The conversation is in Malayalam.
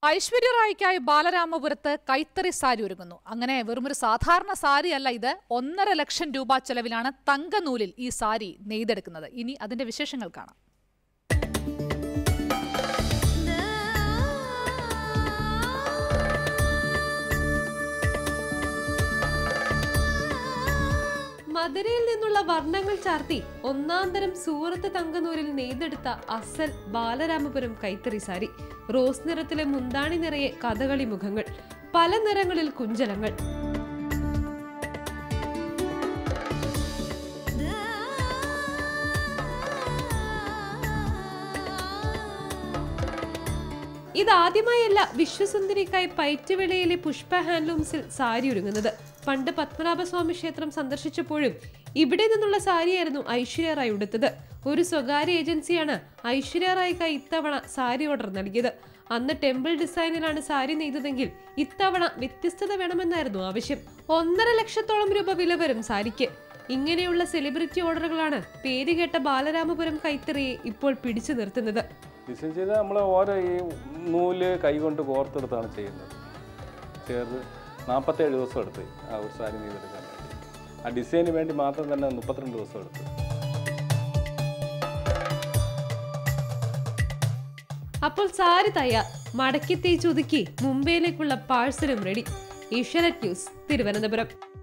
ഐശ്വര്യ റായിക്കായി ബാലരാമപുരത്ത് കൈത്തറി സാരി ഒരുങ്ങുന്നു അങ്ങനെ വെറുമൊരു സാധാരണ സാരി അല്ല ഇത് ഒന്നര ലക്ഷം രൂപ ചെലവിലാണ് തങ്കനൂലിൽ ഈ സാരി നെയ്തെടുക്കുന്നത് ഇനി അതിന്റെ വിശേഷങ്ങൾ കാണാം മധുരയിൽ നിന്നുള്ള വർണ്ണങ്ങൾ ചാർത്തി ഒന്നാം തരം സൂറത്ത് തങ്കനൂരിൽ നെയ്തെടുത്ത അസൽ ബാലരാമപുരം കൈത്തറി സാരി റോസ് നിറത്തിലെ മുന്താണി നിറയെ കഥകളി മുഖങ്ങൾ പല നിറങ്ങളിൽ കുഞ്ചലങ്ങൾ ഇതാദ്യമായല്ല വിശ്വസുന്ദരിക്കായി പയറ്റുവിളയിലെ പുഷ്പ ഹാൻഡ്ലൂംസിൽ സാരി ഒരുങ്ങുന്നത് പണ്ട് പത്മനാഭസ്വാമി ക്ഷേത്രം സന്ദർശിച്ചപ്പോഴും ഇവിടെ നിന്നുള്ള സാരിയായിരുന്നു ഐശ്വര്യ റായ് ഉടുത്തത് ഒരു സ്വകാര്യ ഏജൻസിയാണ് ഐശ്വര്യ റായ്ക്കായി ഇത്തവണ സാരി ഓർഡർ നൽകിയത് അന്ന് ടെമ്പിൾ ഡിസൈനിലാണ് സാരി നെയ്തതെങ്കിൽ ഇത്തവണ വ്യത്യസ്തത വേണമെന്നായിരുന്നു ആവശ്യം ഒന്നര ലക്ഷത്തോളം രൂപ വില വരും സാരിക്ക് ഇങ്ങനെയുള്ള സെലിബ്രിറ്റി ഓർഡറുകളാണ് പേരുകേട്ട ബാലരാമപുരം കൈത്തറിയെ ഇപ്പോൾ പിടിച്ചു നിർത്തുന്നത് ഡിസൈൻ ചെയ്ത് നമ്മൾ ഓരോ ഈ നൂല് കൈകൊണ്ട് കോർത്തെടുത്താണ് ചെയ്യുന്നത് ചേർത്ത് നാൽപ്പത്തേഴ് ദിവസം എടുത്ത് ആ ഒരു സാരി നെയ്തെടുക്കാൻ വേണ്ടി ആ ഡിസൈന് വേണ്ടി മാത്രം തന്നെ മുപ്പത്തിരണ്ട് ദിവസം എടുത്തു അപ്പോൾ സാരി തയ്യാർ മടക്കി തേച്ചൊതുക്കി മുംബൈയിലേക്കുള്ള പാഴ്സലും റെഡി ഏഷ്യാനെറ്റ് ന്യൂസ് തിരുവനന്തപുരം